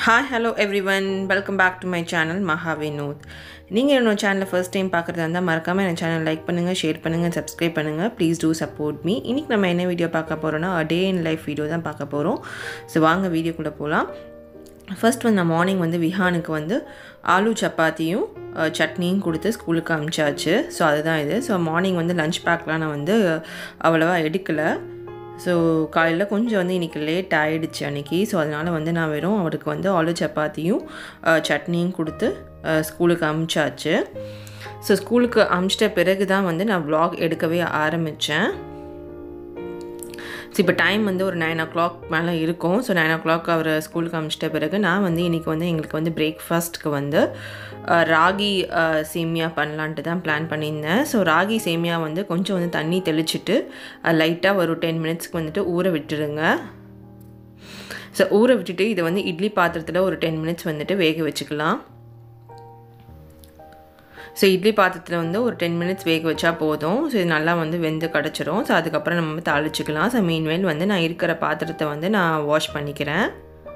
hi hello everyone welcome back to my channel Maha Vinod நீங்கள் என்னோட சேனலை ஃபர்ஸ்ட் டைம் பார்க்குறதா இருந்தால் மறக்காமல் என் சேனல் லைக் பண்ணுங்கள் ஷேர் பண்ணுங்கள் சப்ஸ்கிரைப் பண்ணுங்கள் ப்ளீஸ் டூ சப்போர்ட் மீ இன்றைக்கி நம்ம என்ன வீடியோ பார்க்க போகிறோன்னா டே இன் லைஃப் வீடியோ தான் பார்க்க போகிறோம் ஸோ வாங்க வீடியோக்குள்ளே போகலாம் ஃபர்ஸ்ட் வந்து நான் மார்னிங் வந்து விஹானுக்கு வந்து ஆலு சப்பாத்தியும் அஹ், சட்னியும் கொடுத்து ஸ்கூலுக்கு அனுப்பிச்சாச்சு ஸோ அதுதான் இது ஸோ மார்னிங் வந்து லஞ்ச் பேக்லாம் நான் வந்து அவ்வளோவா எடுக்கலை ஸோ காலையில் கொஞ்சம் வந்து இன்றைக்கி லேட் ஆகிடுச்சு அன்றைக்கி ஸோ அதனால் வந்து நான் வெறும் அவருக்கு வந்து ஆலு சப்பாத்தியும் அஹ், சட்னியும் கொடுத்து அஹ், ஸ்கூலுக்கு அனுப்பிச்சாச்சு ஸோ ஸ்கூலுக்கு அனுப்பிச்சிட்ட பிறகு தான் வந்து நான் vlog எடுக்கவே ஆரம்பித்தேன் ஸோ இப்போ டைம் வந்து ஒரு நைன் ஓ கிளாக் மேலே இருக்கும் ஸோ நைன் ஓ கிளாக் அவர் ஸ்கூலுக்கு அனுப்பிச்சிட்ட பிறகு நான் வந்து இன்றைக்கி வந்து எங்களுக்கு வந்து பிரேக்ஃபாஸ்ட்க்கு வந்து அஹ், ராகி அஹ், சேமியா பண்ணலான்ட்டு தான் பிளான் பண்ணியிருந்தேன் ஸோ ராகி சேமியா வந்து கொஞ்சம் வந்து தண்ணி தெளிச்சிட்டு லைட்டாக ஒரு டென் மினிட்ஸ்க்கு வந்துட்டு ஊற விட்டுருங்க ஸோ ஊற விட்டுட்டு இதை வந்து இட்லி பாத்திரத்தில் ஒரு டென் மினிட்ஸ் வந்துட்டு வேக வச்சுக்கலாம் ஸோ இட்லி பாத்திரத்தில் வந்து ஒரு டென் மினிட்ஸ் வேக வச்சா போதும் ஸோ இது நல்லா வந்து வெந்து கிடச்சிரும் ஸோ அதுக்கப்புறம் நம்ம வந்து தாளிச்சிக்கலாம் ஸோ மீன்வேல் வந்து நான் இருக்கிற பாத்திரத்தை வந்து நான் வாஷ் பண்ணிக்கிறேன்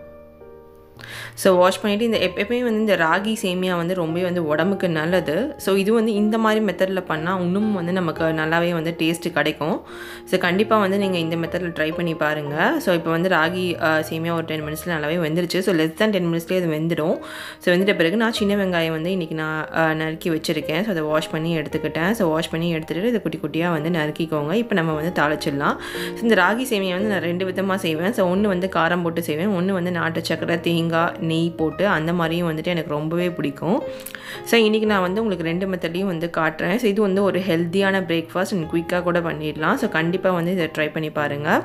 ஸோ வாஷ் பண்ணிவிட்டு இந்த எப்பயுமே வந்து இந்த ராகி சேமியா வந்து ரொம்பவே வந்து உடம்புக்கு நல்லது ஸோ இது வந்து இந்த மாதிரி மெத்தடில் பண்ணால் இன்னும் வந்து நமக்கு நல்லாவே வந்து டேஸ்ட்டு கிடைக்கும் ஸோ கண்டிப்பாக வந்து நீங்கள் இந்த மெத்தடில் ட்ரை பண்ணி பாருங்கள் ஸோ இப்போ வந்து ராகி அஹ், சேமியா ஒரு டென் மினிட்ஸில் நல்லாவே வெந்துருச்சு ஸோ லெஸ் தேன் டென் மினிட்ஸ்லேயே அது வெந்துடும் ஸோ வெந்துட்ட பிறகு நான் சின்ன வெங்காயம் வந்து இன்றைக்கி நான் அஹ், நறுக்கி வச்சுருக்கேன் ஸோ அதை வாஷ் பண்ணி எடுத்துக்கிட்டேன் ஸோ வாஷ் பண்ணி எடுத்துகிட்டு இதை குட்டி குட்டியாக வந்து நறுக்கிக்கோங்க இப்போ நம்ம வந்து தாளிச்சிடலாம் ஸோ இந்த ராகி சேமியா வந்து நான் ரெண்டு விதமாக செய்வேன் ஸோ ஒன்று வந்து காரம் போட்டு செய்வேன் ஒன்று வந்து நாட்டு சக்கரை தேங்காய் நெய் போட்டு அந்த மாதிரியும் வந்துட்டு எனக்கு ரொம்பவே பிடிக்கும் ஸோ இன்றைக்கி நான் வந்து உங்களுக்கு ரெண்டு மெத்தட்லையும் வந்து காட்டுறேன் ஸோ இது வந்து ஒரு ஹெல்த்தியான பிரேக்ஃபாஸ்ட் அண்ட் குயிக்காக கூட பண்ணிடலாம் ஸோ கண்டிப்பாக வந்து இதை ட்ரை பண்ணி பாருங்கள்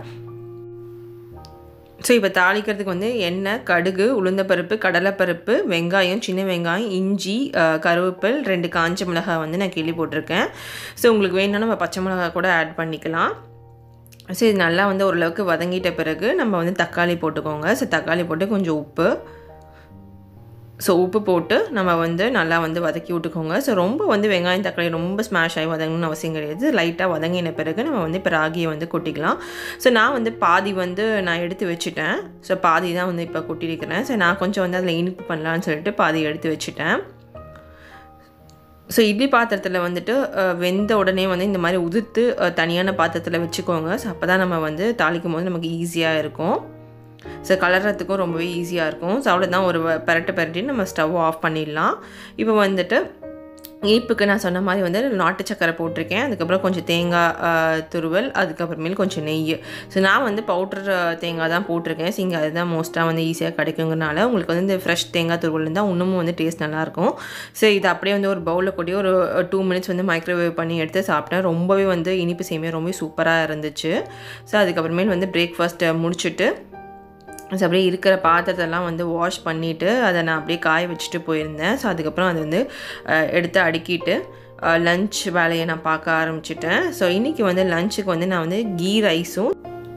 ஸோ இப்போ தாளிக்கிறதுக்கு வந்து எண்ணெய் கடுகு உளுந்தப்பருப்பு கடலைப்பருப்பு வெங்காயம் சின்ன வெங்காயம் இஞ்சி அஹ், கருவேப்பில் ரெண்டு காஞ்ச மிளகாய் வந்து நான் கிள்ளி போட்டிருக்கேன் ஸோ உங்களுக்கு வேணும்னா நம்ம பச்சை மிளகாய் கூட ஆட் பண்ணிக்கலாம் ஸோ இது நல்லா வந்து ஓரளவுக்கு வதங்கிட்ட பிறகு நம்ம வந்து தக்காளி போட்டுக்கோங்க ஸோ தக்காளி போட்டு கொஞ்சம் உப்பு ஸோ உப்பு போட்டு நம்ம வந்து நல்லா வந்து வதக்கி விட்டுக்கோங்க ஸோ ரொம்ப வந்து வெங்காயம் தக்காளி ரொம்ப ஸ்மாஷ் ஆகி வதங்கணும்னு அவசியம் கிடையாது லைட்டாக வதங்கின பிறகு நம்ம வந்து இப்போ ராகியை வந்து கொட்டிக்கலாம் ஸோ நான் வந்து பாதி வந்து நான் எடுத்து வச்சுட்டேன் ஸோ பாதி தான் வந்து இப்போ கொட்டியிருக்கிறேன் ஸோ நான் கொஞ்சம் வந்து அதில் இனிப்பு பண்ணலான்னு சொல்லிட்டு பாதி எடுத்து வச்சுட்டேன் ஸோ இட்லி பாத்திரத்தில் வந்துட்டு அஹ், வெந்த உடனே வந்து இந்த மாதிரி உதிர்த்து அஹ், தனியான பாத்திரத்தில் வச்சுக்கோங்க ஸோ அப்போ தான் நம்ம வந்து தாளிக்கும் போது நமக்கு ஈஸியாக இருக்கும் ஸோ கலர்றதுக்கும் ரொம்பவே ஈஸியாக இருக்கும் ஸோ அவ்வளோதான் ஒரு வ- பெரட்டு பெரட்டி நம்ம ஸ்டவ் ஆஃப் பண்ணிடலாம் இப்போ வந்துட்டு இனிப்புக்கு நான் சொன்ன மாதிரி வந்து நாட்டு சக்கரை போட்டிருக்கேன் அதுக்கப்புறம் கொஞ்சம் தேங்காய் அஹ், துருவல் அதுக்கப்புறமேல் கொஞ்சம் நெய் ஸோ நான் வந்து பவுடர் தேங்காய் தான் போட்டிருக்கேன் ஸோ இங்கே அதுதான் மோஸ்ட்டாக வந்து ஈஸியாக கிடைக்குங்கிறனால உங்களுக்கு வந்து இந்த ஃப்ரெஷ் தேங்காய் துருவல் இருந்தால் இன்னமும் வந்து டேஸ்ட் நல்லாயிருக்கும் ஸோ இது அப்படியே வந்து ஒரு பவுலில் கொட்டி ஒரு டூ மினிட்ஸ் வந்து மைக்ரோவேவ் பண்ணி எடுத்து சாப்பிட்டேன் ரொம்பவே வந்து இனிப்பு சேமியா ரொம்பவே சூப்பராக இருந்துச்சு ஸோ அதுக்கப்புறமேல் வந்து பிரேக்ஃபாஸ்ட்டை முடிச்சுட்டு ஸோ அப்படியே இருக்கிற பாத்திரத்தெல்லாம் வந்து வாஷ் பண்ணிவிட்டு அதை நான் அப்படியே காய வச்சுட்டு போயிருந்தேன் ஸோ அதுக்கப்புறம் அதை வந்து அஹ், எடுத்து அடுக்கிட்டு லஞ்ச் வேலையை நான் பார்க்க ஆரம்பிச்சிட்டேன் ஸோ இன்றைக்கி வந்து லஞ்சுக்கு வந்து நான் வந்து கீ ரைஸும்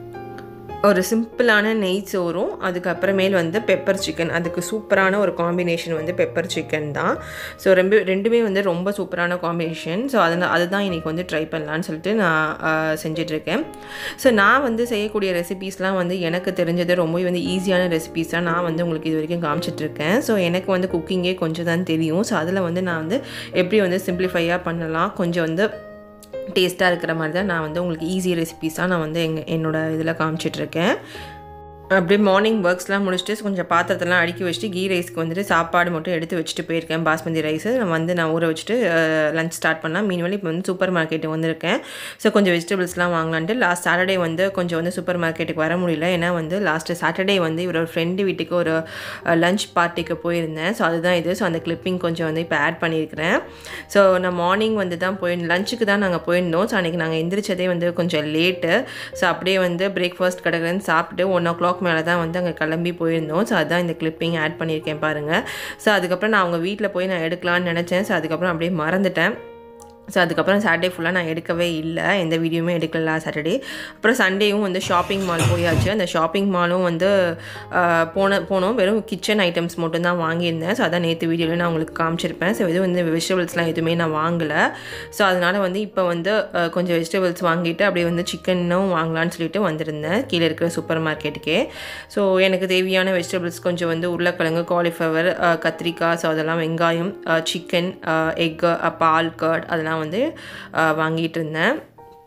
ஒரு சிம்பிளான நெய் சோறும் அதுக்கப்புறமேல் வந்து பெப்பர் சிக்கன் அதுக்கு சூப்பரான ஒரு காம்பினேஷன் வந்து பெப்பர் சிக்கன் தான் ஸோ ரெண்டு ரெண்டுமே வந்து ரொம்ப சூப்பரான காம்பினேஷன் ஸோ அதனால் அதுதான் இன்றைக்கி வந்து ட்ரை பண்ணலான்னு சொல்லிட்டு நான் ஆஹ், செஞ்சிட்ருக்கேன் ஸோ நான் வந்து செய்யக்கூடிய ரெசிபீஸ்லாம் வந்து எனக்கு தெரிஞ்சது ரொம்பவே வந்து ஈஸியான ரெசிபீஸ் தான் நான் வந்து உங்களுக்கு இது வரைக்கும் காமிச்சிட்ருக்கேன் ஸோ எனக்கு வந்து குக்கிங்கே கொஞ்சம் தான் தெரியும் ஸோ அதில் வந்து நான் வந்து எப்படி வந்து சிம்பிளிஃபையாக பண்ணலாம் கொஞ்சம் வந்து டேஸ்ட்டாக இருக்கிற மாதிரி தான் நான் வந்து உங்களுக்கு ஈஸி ரெசிபீஸாக நான் வந்து எங்கள் என்னோட இதில் காமிச்சிட்ருக்கேன் அப்படியே மார்னிங் ஒர்க்ஸ்லாம் முடிச்சுட்டு கொஞ்சம் பாத்திரத்தெல்லாம் அடுக்கி வச்சுட்டு கீ ரைஸ்க்கு வந்துட்டு சாப்பாடு மட்டும் எடுத்து வச்சுட்டு போயிருக்கேன் பாஸ்மதி ரைஸ் நான் வந்து நான் ஊற வச்சுட்டு லஞ்ச் ஸ்டார்ட் பண்ணலாம் மீன்வெளி இப்போ வந்து சூப்பர் மார்க்கெட்டு வந்திருக்கேன் ஸோ கொஞ்சம் வெஜிடபிள்ஸ்லாம் வாங்கலான்ட்டு லாஸ்ட் சாட்டர்டே வந்து கொஞ்சம் வந்து சூப்பர் மார்க்கெட்டுக்கு வர முடியல ஏன்னா வந்து லாஸ்ட்டு சாட்டர்டே வந்து இவரோட ஃப்ரெண்டு வீட்டுக்கு ஒரு லஞ்ச் பார்ட்டிக்கு போயிருந்தேன் ஸோ அதுதான் இது ஸோ அந்த கிளிப்பிங் கொஞ்சம் வந்து இப்போ ஆட் பண்ணியிருக்கிறேன் ஸோ நான் மார்னிங் வந்து தான் போயிருந்தோம் லஞ்சுக்கு தான் நாங்கள் போயிருந்தோம் ஸோ அன்றைக்கி நாங்கள் எந்திரிச்சதே வந்து கொஞ்சம் லேட்டு ஸோ அப்படியே வந்து பிரேக்ஃபாஸ்ட் கிடக்குறேன்னு சாப்பிட்டு ஒன் ஓ கிளாக் மேலே தான் வந்து அங்கே கிளம்பி போயிருந்தோம் ஸோ அதுதான் இந்த கிளிப்பிங் ஆட் பண்ணியிருக்கேன் பாருங்கள் ஸோ அதுக்கப்புறம் நான் அவங்க வீட்டில் போய் நான் எடுக்கலான்னு நினச்சேன் ஸோ அதுக்கப்புறம் அப்படியே மறந்துட்டேன் ஸோ அதுக்கப்புறம் சாட்டர்டே ஃபுல்லாக நான் எடுக்கவே இல்லை எந்த வீடியோவுமே எடுக்கல சாட்டர்டே அப்புறம் சண்டேவும் வந்து ஷாப்பிங் மால் போயாச்சு அந்த ஷாப்பிங் மாலும் வந்து ஆஹ், போன போனோம் வெறும் கிச்சன் ஐட்டம்ஸ் மட்டும் தான் வாங்கியிருந்தேன் ஸோ அதான் நேற்று வீடியோவில் நான் உங்களுக்கு காமிச்சிருப்பேன் ஸோ எதுவும் வந்து வெஜிடபிள்ஸ்லாம் எதுவுமே நான் வாங்கலை ஸோ அதனால் வந்து இப்போ வந்து ஆஹ், கொஞ்சம் வெஜிடபிள்ஸ் வாங்கிட்டு அப்படியே வந்து சிக்கனும் வாங்கலாம்னு சொல்லிட்டு வந்திருந்தேன் கீழே இருக்கிற சூப்பர் மார்க்கெட்டுக்கே ஸோ எனக்கு தேவையான வெஜிடபிள்ஸ் கொஞ்சம் வந்து உருளைக்கிழங்கு காலிஃப்ளவர் கத்திரிக்காய் ஸோ அதெல்லாம் வெங்காயம் சிக்கன் எக்கு பால் கர்ட் அதெல்லாம் வந்து ஆஹ், வாங்கிட்டு இருந்தேன்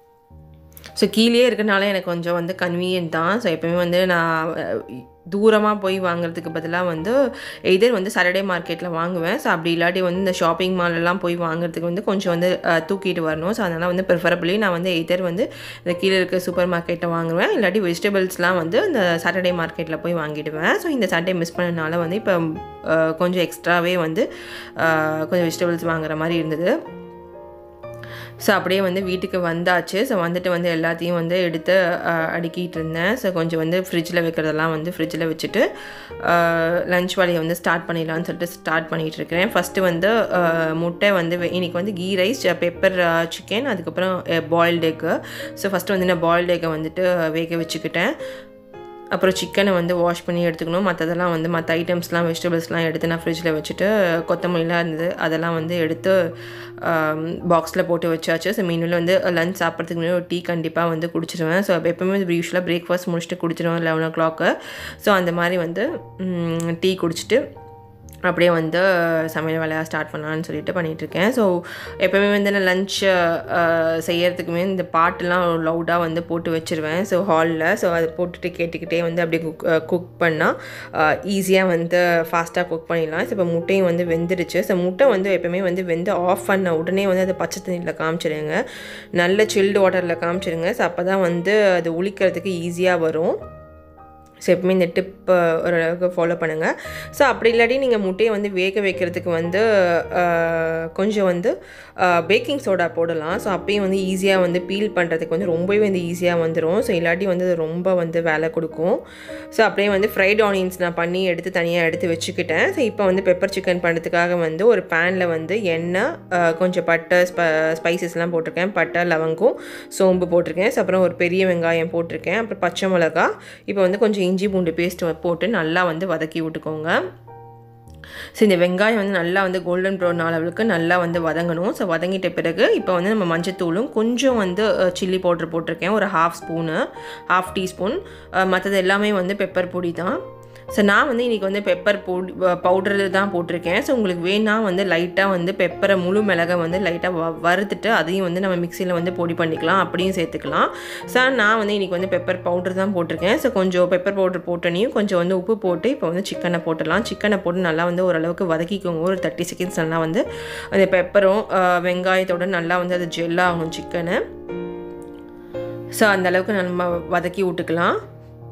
ஸோ கீழே இருக்கனால எனக்கு கொஞ்சம் வந்து கன்வீனியன்ட் தான் ஸோ எப்போயுமே வந்து நான் தூரமாக போய் வாங்குறதுக்கு பதிலாக வந்து எதர் வந்து சாட்டர்டே மார்க்கெட்டில் வாங்குவேன் ஸோ அப்படி இல்லாட்டி வந்து இந்த ஷாப்பிங் மாலெல்லாம் போய் வாங்குறதுக்கு வந்து கொஞ்சம் வந்து அஹ், தூக்கிட்டு வரணும் ஸோ அதனால் வந்து ப்ரிஃபரபிளி நான் வந்து எதர் வந்து இந்த கீழே இருக்க சூப்பர் மார்க்கெட்டில் வாங்குவேன் இல்லாட்டி வெஜிடபிள்ஸ்லாம் வந்து இந்த சாட்டர்டே மார்க்கெட்டில் போய் வாங்கிடுவேன் ஸோ இந்த சாட்டர்டே மிஸ் பண்ணனால வந்து இப்போ அஹ், கொஞ்சம் எக்ஸ்ட்ராவே வந்து அஹ், கொஞ்சம் வெஜிடபிள்ஸ் வாங்குற மாதிரி இருந்தது ஸோ அப்படியே வந்து வீட்டுக்கு வந்தாச்சு ஸோ வந்துட்டு வந்து எல்லாத்தையும் வந்து எடுத்து அஹ், அடுக்கிட்டு இருந்தேன் ஸோ கொஞ்சம் வந்து ஃப்ரிட்ஜில் வைக்கிறதெல்லாம் வந்து ஃப்ரிட்ஜில் வச்சுட்டு லஞ்ச் வேலையை வந்து ஸ்டார்ட் பண்ணிடலாம்னு சொல்லிட்டு ஸ்டார்ட் பண்ணிகிட்டு இருக்கிறேன் ஃபஸ்ட்டு வந்து அஹ், முட்டை வந்து வெ- இன்னைக்கு வந்து கீ ரைஸ் பெப்பர் சிக்கன் அதுக்கப்புறம் பாயில்டு எக்கு ஸோ ஃபஸ்ட்டு வந்து நான் பாயில்டு எக்கை வந்துட்டு வேக வச்சுக்கிட்டேன் அப்புறம் சிக்கனை வந்து வாஷ் பண்ணி எடுத்துக்கணும் மற்றதெல்லாம் வந்து மற்ற ஐட்டம்ஸ்லாம் வெஜிடபிள்ஸ்லாம் எடுத்து நான் ஃப்ரிட்ஜில் வச்சுட்டு கொத்தமல்லிலாம் இருந்தது அதெல்லாம் வந்து எடுத்து பாக்ஸில் போட்டு வச்சாச்சு ஸோ மீனில் வந்து லஞ்ச் சாப்பிட்றதுக்கு முன்னாடி ஒரு டீ கண்டிப்பாக வந்து குடிச்சிருவேன் ஸோ எப்போவுமே யூஸ்வலாக பிரேக்ஃபாஸ்ட் முடிச்சுட்டு குடிச்சிருவேன் லெவன் ஓ கிளாக்கு ஸோ அந்த மாதிரி வந்து டீ குடிச்சிட்டு அப்படியே வந்து சமையல் வேலையாக ஸ்டார்ட் பண்ணலான்னு சொல்லிட்டு பண்ணிகிட்ருக்கேன் ஸோ எப்போவுமே வந்து நான் லஞ்ச் செய்யறதுக்குமே இந்த பாட்டுலாம் லவுடாக வந்து போட்டு வச்சுருவேன் ஸோ ஹாலில் ஸோ அதை போட்டுட்டு கேட்டுக்கிட்டே வந்து அப்படியே குக் குக் பண்ணால் ஈஸியாக வந்து ஃபாஸ்ட்டாக குக் பண்ணிடலாம் ஸோ இப்போ முட்டையும் வந்து வெந்துடுச்சு ஸோ முட்டை வந்து எப்போவுமே வந்து வெந்து ஆஃப் பண்ண உடனே வந்து அதை பச்சை தண்ணியில் காமிச்சிடுங்க நல்ல சில்டு வாட்டரில் காமிச்சிடுங்க ஸோ அப்போ தான் வந்து அது உளிக்கிறதுக்கு ஈஸியாக வரும் ஸோ எப்பவுமே இந்த டிப் ஓரளவுக்கு ஃபாலோ பண்ணுங்கள் ஸோ அப்படி இல்லாட்டி நீங்கள் முட்டையை வந்து வேக வைக்கிறதுக்கு வந்து அஹ், கொஞ்சம் வந்து பேக்கிங் சோடா போடலாம் ஸோ அப்பயும் வந்து ஈஸியாக வந்து பீல் பண்ணுறதுக்கு வந்து ரொம்பவே வந்து ஈஸியாக வந்துடும் ஸோ இல்லாட்டி வந்து அது ரொம்ப வந்து வேலை கொடுக்கும் ஸோ அப்படியே வந்து ஃப்ரைட் ஆனியன்ஸ் நான் பண்ணி எடுத்து தனியாக எடுத்து வச்சுக்கிட்டேன் ஸோ இப்போ வந்து பெப்பர் சிக்கன் பண்ணுறதுக்காக வந்து ஒரு பேனில் வந்து எண்ணெய் அஹ், கொஞ்சம் பட்டை ஸ்ப ஸ்பைசஸ்லாம் போட்டிருக்கேன் பட்டை லவங்கம் சோம்பு போட்டிருக்கேன் ஸோ அப்புறம் ஒரு பெரிய வெங்காயம் போட்டிருக்கேன் அப்புறம் பச்சை மிளகா இப்போ வந்து கொஞ்சம் இஞ்சி பூண்டு பேஸ்ட் போட்டு நல்லா வந்து வதக்கி விட்டுக்கோங்க ஸோ இந்த வெங்காயம் வந்து நல்லா வந்து கோல்டன் ப்ரௌன் அளவுக்கு நல்லா வந்து வதங்கணும் ஸோ வதங்கிட்ட பிறகு இப்போ வந்து நம்ம மஞ்சத்தூளும் கொஞ்சம் வந்து சில்லி பவுடர் போட்டிருக்கேன் ஒரு ஹாஃப் ஸ்பூனு ஹாஃப் டீஸ்பூன் மற்றது எல்லாமே வந்து பெப்பர் பொடி தான் ஸோ நான் வந்து இன்றைக்கி வந்து பெப்பர் பொடி பவுடர் தான் போட்டிருக்கேன் ஸோ உங்களுக்கு வேணா வந்து லைட்டாக வந்து பெப்பரை முழு மிளகை வந்து லைட்டாக வ வறுத்துட்டு அதையும் வந்து நம்ம மிக்சியில் வந்து பொடி பண்ணிக்கலாம் அப்படியும் சேர்த்துக்கலாம் ஸோ நான் வந்து இன்றைக்கி வந்து பெப்பர் பவுடர் தான் போட்டிருக்கேன் ஸோ கொஞ்சம் பெப்பர் பவுடர் போட்டனையும் கொஞ்சம் வந்து உப்பு போட்டு இப்போ வந்து சிக்கனை போட்டுடலாம் சிக்கனை போட்டு நல்லா வந்து ஓரளவுக்கு வதக்கிக்கோங்க ஒரு தேர்ட்டி செகண்ட்ஸ் நல்லா வந்து அந்த பெப்பரும் வெங்காயத்தோட நல்லா வந்து அது ஜெல்லாகணும் சிக்கனை ஸோ அந்த அளவுக்கு நம்ம வதக்கி விட்டுக்கலாம்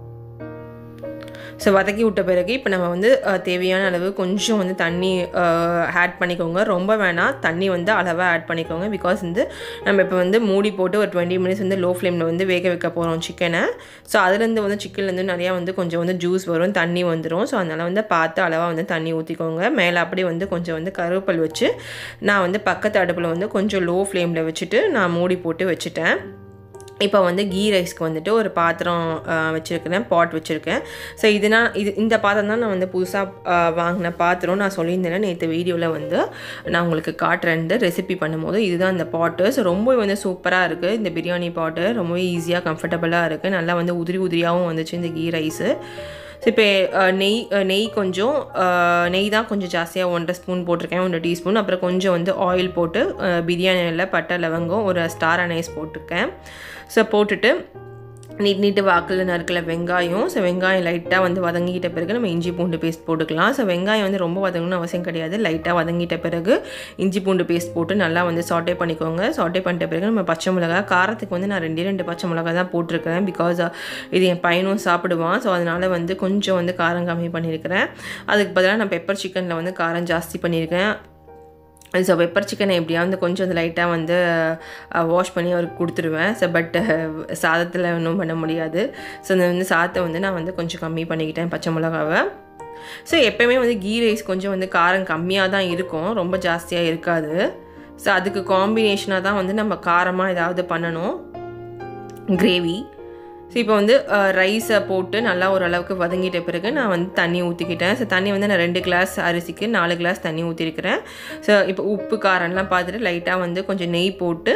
ஸோ வதக்கி விட்ட பிறகு இப்போ நம்ம வந்து அஹ், தேவையான அளவு கொஞ்சம் வந்து தண்ணி ஆட் பண்ணிக்கோங்க ரொம்ப வேணாம் தண்ணி வந்து அளவாக ஆட் பண்ணிக்கோங்க பிகாஸ் வந்து நம்ம இப்போ வந்து மூடி போட்டு ஒரு டுவெண்ட்டி மினிட்ஸ் வந்து லோ ஃப்ளேமில் வந்து வேக வைக்க போகிறோம் சிக்கனை ஸோ அதுலேருந்து வந்து சிக்கன்லேருந்து நிறையா வந்து கொஞ்சம் வந்து ஜூஸ் வரும் தண்ணி வந்துடும் ஸோ அதனால் வந்து பார்த்து அளவாக வந்து தண்ணி ஊற்றிக்கோங்க மேலே அப்படியே வந்து கொஞ்சம் வந்து கருவேப்பில் வச்சு நான் வந்து பக்கத்து அடுப்பில் வந்து கொஞ்சம் லோ ஃப்ளேமில் வச்சுட்டு நான் மூடி போட்டு வச்சுட்டேன் இப்போ வந்து கீ ரைஸ்க்கு வந்துட்டு ஒரு பாத்திரம் வச்சுருக்கிறேன் பாட் வச்சுருக்கேன் ஸோ இதுனா இது இந்த பாத்திரம் தான் நான் வந்து புதுசாக வாங்கின பாத்திரம் நான் சொல்லியிருந்தேன் நேற்று வீடியோவில் வந்து நான் உங்களுக்கு காட்டுறேன் ரெசிபி பண்ணும்போது இதுதான் இந்த பாட்டு ஸோ ரொம்ப வந்து சூப்பராக இருக்குது இந்த பிரியாணி பாட்டு ரொம்பவே ஈஸியாக கம்ஃபர்டபுளாக இருக்குது நல்லா வந்து உதிரி உதிரியாகவும் வந்துச்சு இந்த கீ ரைஸு ஸோ இப்போ அஹ், நெய் அஹ், நெய் கொஞ்சம் அஹ், நெய் தான் கொஞ்சம் ஜாஸ்தியாக ஒன்றரை ஸ்பூன் போட்டிருக்கேன் ஒன்றரை டீஸ்பூன் அப்புறம் கொஞ்சம் வந்து ஆயில் போட்டு அஹ், பிரியாணியில் பட்டை லவங்கம் ஒரு ஸ்டார் அனைஸ் போட்டிருக்கேன் ஸோ போட்டுட்டு நீட் நீட்டு வாக்கில் நறுக்கல வெங்காயம் ஸோ வெங்காயம் லைட்டாக வந்து வதங்கிட்ட பிறகு நம்ம இஞ்சி பூண்டு பேஸ்ட் போட்டுக்கலாம் ஸோ வெங்காயம் வந்து ரொம்ப வதங்கணும்னு அவசியம் கிடையாது லைட்டாக வதங்கிட்ட பிறகு இஞ்சி பூண்டு பேஸ்ட் போட்டு நல்லா வந்து சாட்டே பண்ணிக்கோங்க சாட்டே பண்ணிட்ட பிறகு நம்ம பச்சை மிளகா காரத்துக்கு வந்து நான் ரெண்டே ரெண்டு பச்சை மிளகா தான் போட்டிருக்கிறேன் பிகாஸ் இது என் பையனும் சாப்பிடுவான் ஸோ அதனால் வந்து கொஞ்சம் வந்து காரம் கம்மி பண்ணியிருக்கிறேன் அதுக்கு பதிலாக நான் பெப்பர் சிக்கனில் வந்து காரம் ஜாஸ்தி பண்ணியிருக்கேன் ஸோ பெப்பர் சிக்கனை எப்படியாவது கொஞ்சம் வந்து லைட்டாக வந்து வாஷ் பண்ணி அவருக்கு கொடுத்துருவேன் ஸோ பட் சாதத்தில் ஒன்றும் பண்ண முடியாது ஸோ அந்த வந்து சாதத்தை வந்து நான் வந்து கொஞ்சம் கம்மி பண்ணிக்கிட்டேன் பச்சை மிளகாவை ஸோ எப்போயுமே வந்து கீ ரைஸ் கொஞ்சம் வந்து காரம் கம்மியாக தான் இருக்கும் ரொம்ப ஜாஸ்தியாக இருக்காது ஸோ அதுக்கு காம்பினேஷனாக தான் வந்து நம்ம காரமாக ஏதாவது பண்ணணும் கிரேவி ஸோ இப்போ வந்து ரைஸை போட்டு நல்லா ஓரளவுக்கு வதங்கிட்ட பிறகு நான் வந்து தண்ணி ஊற்றிக்கிட்டேன் ஸோ தண்ணி வந்து நான் ரெண்டு கிளாஸ் அரிசிக்கு நாலு கிளாஸ் தண்ணி ஊற்றிருக்கிறேன் ஸோ இப்போ உப்பு காரம்லாம் பார்த்துட்டு லைட்டாக வந்து கொஞ்சம் நெய் போட்டு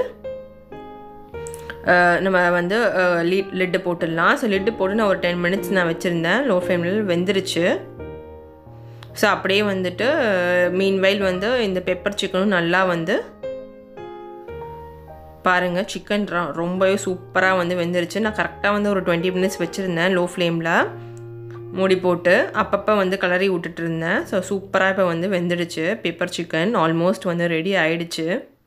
நம்ம வந்து லிட் லிட்டு போட்டுடலாம் ஸோ லிட்டு போட்டு நான் ஒரு டென் மினிட்ஸ் நான் வச்சுருந்தேன் லோ ஃப்ளேமில் வெந்துருச்சு ஸோ அப்படியே வந்துட்டு மீன்வைல் வந்து இந்த பெப்பர் சிக்கனும் நல்லா வந்து பாருங்கள் சிக்கன் ரொம்பவே சூப்பராக வந்து வெந்துருச்சு நான் கரெக்டாக வந்து ஒரு டுவெண்ட்டி மினிட்ஸ் வச்சுருந்தேன் லோ ஃப்ளேமில் மூடி போட்டு அப்பப்போ வந்து கலரி விட்டுட்டு இருந்தேன் ஸோ சூப்பராக இப்போ வந்து வெந்துடுச்சு பெப்பர் சிக்கன் ஆல்மோஸ்ட் வந்து ரெடி ஆயிடுச்சு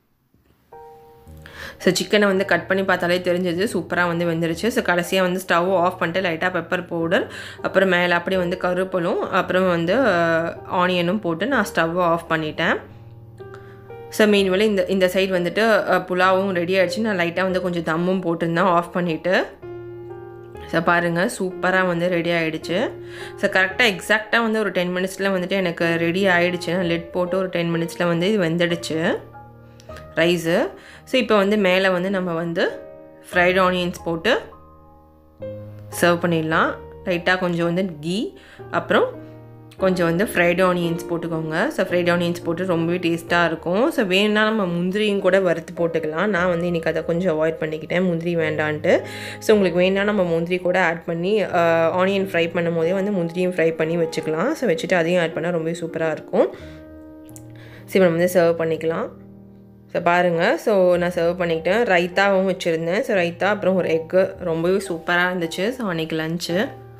ஸோ சிக்கனை வந்து கட் பண்ணி பார்த்தாலே தெரிஞ்சது சூப்பராக வந்து வெந்துருச்சு ஸோ கடைசியாக வந்து ஸ்டவ் ஆஃப் பண்ணிட்டு லைட்டாக பெப்பர் பவுடர் அப்புறம் மேலே அப்படியே வந்து கருப்பலும் அப்புறம் வந்து ஆனியனும் போட்டு நான் ஸ்டவ்வை ஆஃப் பண்ணிட்டேன் ஸோ மீன்வேளை இந்த இந்த சைடு வந்துட்டு புலாவும் ரெடி ஆகிடுச்சு நான் லைட்டாக வந்து கொஞ்சம் தம்மும் போட்டிருந்தேன் ஆஃப் பண்ணிவிட்டு ஸோ பாருங்கள் சூப்பராக வந்து ரெடி ஆகிடுச்சு ஸோ கரெக்டாக எக்ஸாக்டாக வந்து ஒரு டென் மினிட்ஸில் வந்துட்டு எனக்கு ரெடி ஆகிடுச்சு நான் லெட் போட்டு ஒரு டென் மினிட்ஸில் வந்து இது வெந்துடுச்சு ரைஸு ஸோ இப்போ வந்து மேலே வந்து நம்ம வந்து ஃப்ரைட் ஆனியன்ஸ் போட்டு சர்வ் பண்ணிடலாம் லைட்டாக கொஞ்சம் வந்து கீ அப்புறம் கொஞ்சம் வந்து ஃப்ரைட் ஆனியன்ஸ் போட்டுக்கோங்க ஸோ ஃப்ரைட் ஆனியன்ஸ் போட்டு ரொம்பவே டேஸ்ட்டாக இருக்கும் ஸோ வேணும்னா நம்ம முந்திரியும் கூட வறுத்து போட்டுக்கலாம் நான் வந்து இன்றைக்கி அதை கொஞ்சம் அவாய்ட் பண்ணிக்கிட்டேன் முந்திரி வேண்டான்ட்டு ஸோ உங்களுக்கு வேணால் நம்ம முந்திரி கூட ஆட் பண்ணி ஆனியன் ஃப்ரை பண்ணும் போதே வந்து முந்திரியும் ஃப்ரை பண்ணி வச்சுக்கலாம் ஸோ வச்சுட்டு அதையும் ஆட் பண்ணால் ரொம்பவே சூப்பராக இருக்கும் ஸோ இப்போ நம்ம வந்து சர்வ் பண்ணிக்கலாம் ஸோ பாருங்கள் ஸோ நான் சர்வ் பண்ணிக்கிட்டேன் ரைத்தாவும் வச்சுருந்தேன் ஸோ ரைத்தா அப்புறம் ஒரு எக்கு ரொம்பவே சூப்பராக இருந்துச்சு ஸோ அன்றைக்கி லஞ்சு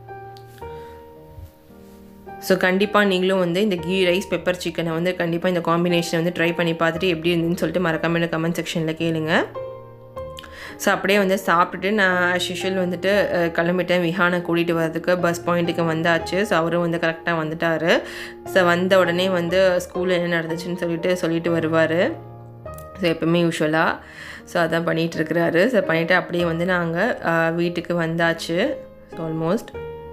ஸோ கண்டிப்பாக நீங்களும் வந்து இந்த கீ ரைஸ் பெப்பர் சிக்கனை வந்து கண்டிப்பாக இந்த காம்பினேஷனை வந்து ட்ரை பண்ணி பார்த்துட்டு எப்படி இருந்துன்னு சொல்லிட்டு மறக்காம எனக்கு கமெண்ட் செக்ஷனில் கேளுங்க ஸோ அப்படியே வந்து சாப்பிட்டுட்டு நான் ஆஸ் யூஷுவல் வந்துட்டு கிளம்பிட்டேன் விஹானை கூட்டிகிட்டு வரதுக்கு பஸ் பாயிண்ட்டுக்கு வந்தாச்சு ஸோ அவரும் வந்து கரெக்டாக வந்துட்டார் ஸோ வந்த உடனே வந்து ஸ்கூலில் என்ன நடந்துச்சுன்னு சொல்லிட்டு சொல்லிட்டு வருவார் ஸோ எப்பவுமே யூஸ்வலாக ஸோ அதான் பண்ணிகிட்ருக்கிறாரு ஸோ பண்ணிவிட்டு அப்படியே வந்து நாங்கள் வீட்டுக்கு வந்தாச்சு ஸோ ஆல்மோஸ்ட்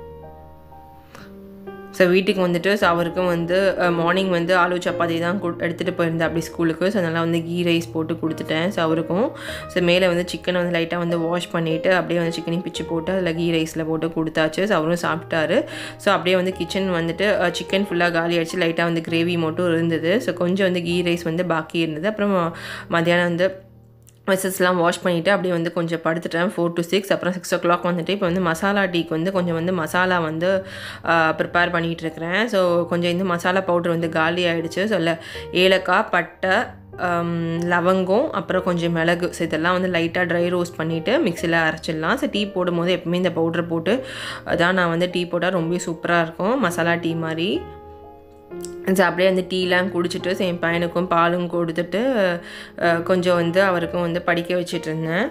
ஸோ வீட்டுக்கு வந்துட்டு ஸோ அவருக்கும் வந்து மார்னிங் வந்து ஆலு சப்பாத்தி தான் எடுத்துகிட்டு போயிருந்தேன் அப்படி ஸ்கூலுக்கு ஸோ அதனால் வந்து கீ ரைஸ் போட்டு கொடுத்துட்டேன் ஸோ அவருக்கும் ஸோ மேலே வந்து சிக்கனை வந்து லைட்டாக வந்து வாஷ் பண்ணிவிட்டு அப்படியே வந்து சிக்கனையும் பிச்சு போட்டு அதில் கீ ரைஸில் போட்டு கொடுத்தாச்சு ஸோ அவரும் சாப்பிட்டாரு ஸோ அப்படியே வந்து கிச்சன் வந்துட்டு சிக்கன் ஃபுல்லாக காலி ஆகிடுச்சு லைட்டாக வந்து கிரேவி மட்டும் இருந்தது ஸோ கொஞ்சம் வந்து கீ ரைஸ் வந்து பாக்கி இருந்தது அப்புறம் மத்தியானம் வந்து வெசஸ்லாம் வாஷ் பண்ணிவிட்டு அப்படியே வந்து கொஞ்சம் படுத்துட்டேன் ஃபோர் டு சிக்ஸ் அப்புறம் சிக்ஸ் ஓ கிளாக் வந்துட்டு இப்போ வந்து மசாலா டீக்கு வந்து கொஞ்சம் வந்து மசாலா வந்து ப்ரிப்பேர் பண்ணிகிட்டு இருக்கிறேன் ஸோ கொஞ்சம் இந்த மசாலா பவுடர் வந்து காலி ஆகிடுச்சு ஸோ இல்லை ஏலக்காய் பட்டை லவங்கம் அப்புறம் கொஞ்சம் மிளகு ஸோ இதெல்லாம் வந்து லைட்டாக ட்ரை ரோஸ்ட் பண்ணிவிட்டு மிக்சியில் அரைச்சிடலாம் ஸோ டீ போடும்போது எப்பவுமே இந்த பவுடர் போட்டு அதான் நான் வந்து டீ போட்டால் ரொம்ப சூப்பராக இருக்கும் மசாலா டீ மாதிரி ஸோ அப்படியே அந்த டீலாம் குடிச்சிட்டு ஸோ என் பையனுக்கும் பாலும் கொடுத்துட்டு கொஞ்சம் வந்து அவருக்கும் வந்து படிக்க வச்சிட்டு இருந்தேன்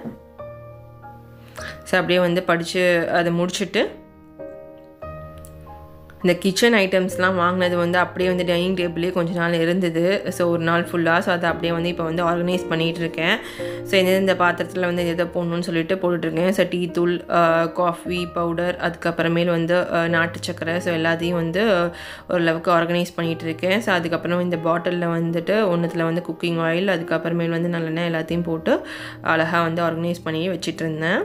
ஸோ அப்படியே வந்து படித்து அதை முடிச்சுட்டு இந்த கிச்சன் ஐட்டம்ஸ்லாம் வாங்கினது வந்து அப்படியே வந்து டைனிங் டேபிளே கொஞ்ச நாள் இருந்தது ஸோ ஒரு நாள் ஃபுல்லாக ஸோ அதை அப்படியே வந்து இப்போ வந்து ஆர்கனைஸ் பண்ணிகிட்டு இருக்கேன் ஸோ எந்தெந்த பாத்திரத்தில் வந்து எதை போடணும்னு சொல்லிட்டு போட்டுட்ருக்கேன் ஸோ டீ தூள் காஃபி பவுடர் அதுக்கப்புறமேல் வந்து நாட்டு சக்கரை ஸோ எல்லாத்தையும் வந்து ஓரளவுக்கு ஆர்கனைஸ் பண்ணிகிட்டு இருக்கேன் ஸோ அதுக்கப்புறம் இந்த பாட்டிலில் வந்துட்டு ஒன்றுத்தில் வந்து குக்கிங் ஆயில் அதுக்கப்புறமேல் வந்து நல்லெண்ணெய் எல்லாத்தையும் போட்டு அழகாக வந்து ஆர்கனைஸ் பண்ணி வச்சிட்டு இருந்தேன்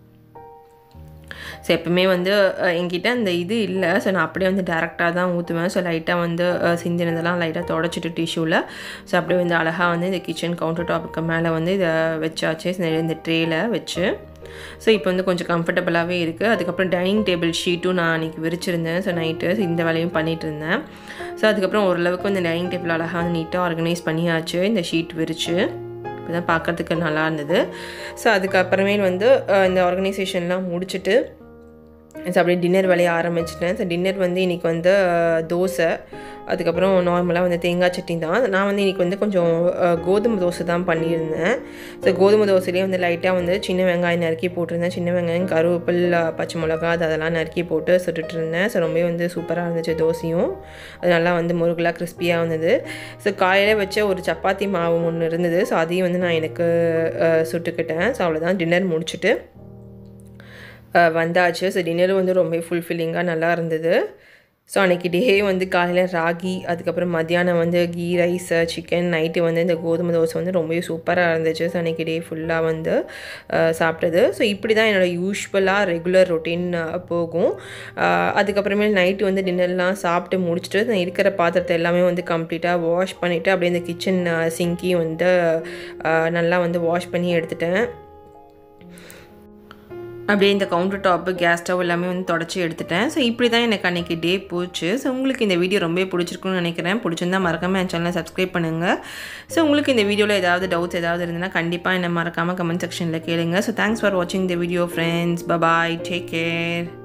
ஸோ எப்பவுமே வந்து என்கிட்ட அந்த இது இல்லை ஸோ நான் அப்படியே வந்து டேரெக்டாக தான் ஊற்றுவேன் ஸோ லைட்டாக வந்து சிந்தினதெல்லாம் லைட்டாக தொடச்சிட்டு டிஷ்யூவில் ஸோ அப்படியே வந்து அழகாக வந்து இந்த கிச்சன் கவுண்டர் டாப்புக்கு மேலே வந்து இதை வச்சாச்சு இந்த ட்ரேயில் வச்சு ஸோ இப்போ வந்து கொஞ்சம் கம்ஃபர்டபுளாகவே இருக்குது அதுக்கப்புறம் டைனிங் டேபிள் ஷீட்டும் நான் அன்றைக்கி விரிச்சிருந்தேன் ஸோ நைட்டு ஸோ இந்த வேலையும் பண்ணிகிட்டு இருந்தேன் ஸோ அதுக்கப்புறம் ஓரளவுக்கு வந்து டைனிங் டேபிள் அழகாக வந்து நீட்டாக ஆர்கனைஸ் பண்ணியாச்சு இந்த ஷீட் விரித்து இப்போ தான் பார்க்குறதுக்கு நல்லா இருந்தது ஸோ அதுக்கப்புறமேல் வந்து இந்த ஆர்கனைசேஷன்லாம் முடிச்சுட்டு ஸோ அப்படியே டின்னர் வேலையை ஆரம்பிச்சிட்டேன் ஸோ டின்னர் வந்து இன்றைக்கி வந்து தோசை அதுக்கப்புறம் நார்மலாக வந்து தேங்காய் சட்னி தான் நான் வந்து இன்றைக்கி வந்து கொஞ்சம் கோதுமை தோசை தான் பண்ணியிருந்தேன் ஸோ கோதுமை தோசைலேயே வந்து லைட்டாக வந்து சின்ன வெங்காயம் நறுக்கி போட்டிருந்தேன் சின்ன வெங்காயம் கருவேப்பில் பச்சை மிளகா அது அதெல்லாம் நறுக்கி போட்டு சுட்டுட்டு இருந்தேன் ஸோ ரொம்பவே வந்து சூப்பராக இருந்துச்சு தோசையும் அது நல்லா வந்து முருகலாக கிறிஸ்பியாக இருந்தது ஸோ காலையில் வச்ச ஒரு சப்பாத்தி மாவு ஒன்று இருந்தது ஸோ அதையும் வந்து நான் எனக்கு சுட்டுக்கிட்டேன் ஸோ அவ்வளோதான் டின்னர் முடிச்சுட்டு வந்தாச்சு ஸோ டின்னரும் வந்து ரொம்ப ஃபுல்ஃபில்லிங்காக நல்லா இருந்தது ஸோ அன்றைக்கி டே வந்து காலையில் ராகி அதுக்கப்புறம் மத்தியானம் வந்து கீ ரைஸ் சிக்கன் நைட்டு வந்து இந்த கோதுமை தோசை வந்து ரொம்பவே சூப்பராக இருந்துச்சு ஸோ அன்றைக்கி டே ஃபுல்லாக வந்து அஹ், சாப்பிட்டது ஸோ இப்படி தான் என்னோடய யூஸ்வலாக ரெகுலர் ரொட்டீன் போகும் அஹ், அதுக்கப்புறமேல் நைட்டு வந்து டின்னர்லாம் சாப்பிட்டு முடிச்சுட்டு நான் இருக்கிற பாத்திரத்தை எல்லாமே வந்து கம்ப்ளீட்டாக வாஷ் பண்ணிவிட்டு அப்படியே இந்த கிச்சன் சிங்கையும் வந்து அஹ், நல்லா வந்து வாஷ் பண்ணி எடுத்துட்டேன் அப்படியே இந்த கவுண்டர் டாப்பு கேஸ் ஸ்டவ் எல்லாமே வந்து தொடச்சி எடுத்துட்டேன் ஸோ இப்படி தான் எனக்கு அன்றைக்கி டே போச்சு ஸோ உங்களுக்கு இந்த வீடியோ ரொம்ப பிடிச்சிருக்குன்னு நினைக்கிறேன் பிடிச்சிருந்தா மறக்காமல் என் சேனலை சப்ஸ்கிரைப் பண்ணுங்கள் ஸோ உங்களுக்கு இந்த வீடியோவில் ஏதாவது டவுட்ஸ் ஏதாவது இருந்ததுன்னா கண்டிப்பாக என்னை மறக்காமல் கமெண்ட் செக்ஷனில் கேளுங்க ஸோ தேங்க்ஸ் ஃபார் வாட்சிங் the video friends bye bye take care